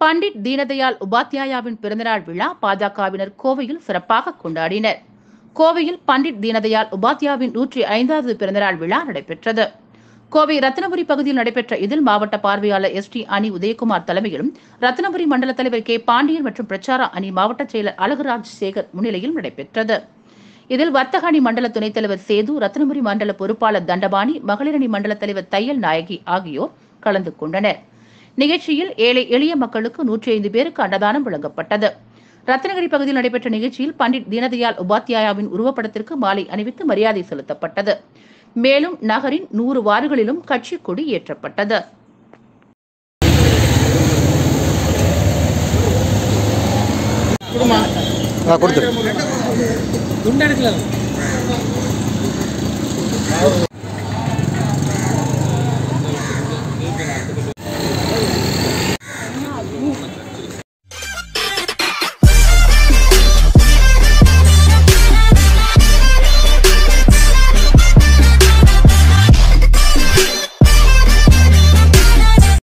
பண்டிட் தீனதயாள் உபாத்யாயாவின் பிறந்தநாள் விழா பாஜகவினர் கோவையில் சிறப்பாக கொண்டாடினர் கோவையில் பண்டிட் தீனதயாள் உபாத்யாவின் நூற்றி ஐந்தாவது பிறந்தநாள் விழா நடைபெற்றது கோவை ரத்னபுரி பகுதியில் நடைபெற்ற இதில் மாவட்ட பார்வையாளர் எஸ் டி அணி உதயகுமார் தலைமையிலும் ரத்னபுரி மண்டல தலைவர் கே பாண்டியன் மற்றும் பிரச்சார அணி மாவட்ட செயலர் அழகுராஜ் சேகர் முன்னிலையில் நடைபெற்றது இதில் வர்த்தக அணி மண்டல துணைத் தலைவர் சேது ரத்னபுரி மண்டல பொறுப்பாளர் தண்டபாணி மகளிர் அணி மண்டல தலைவர் தையல் நாயகி ஆகியோர் கலந்து கொண்டனர் நிகழ்ச்சியில் ஏழை எளிய மக்களுக்கு நூற்றி ஐந்து பேருக்கு அன்னதானம் வழங்கப்பட்டது ரத்னகிரி பகுதியில் நடைபெற்ற நிகழ்ச்சியில் பண்டிட் தீனதயாள் உபாத்யாயாவின் உருவப்படத்திற்கு மாலை அணிவித்து மரியாதை செலுத்தப்பட்டது மேலும் நகரின் நூறு வார்டுகளிலும் கட்சி கொடி ஏற்றப்பட்டது ஆ கொடுத்துரு துண்டு எடுக்கல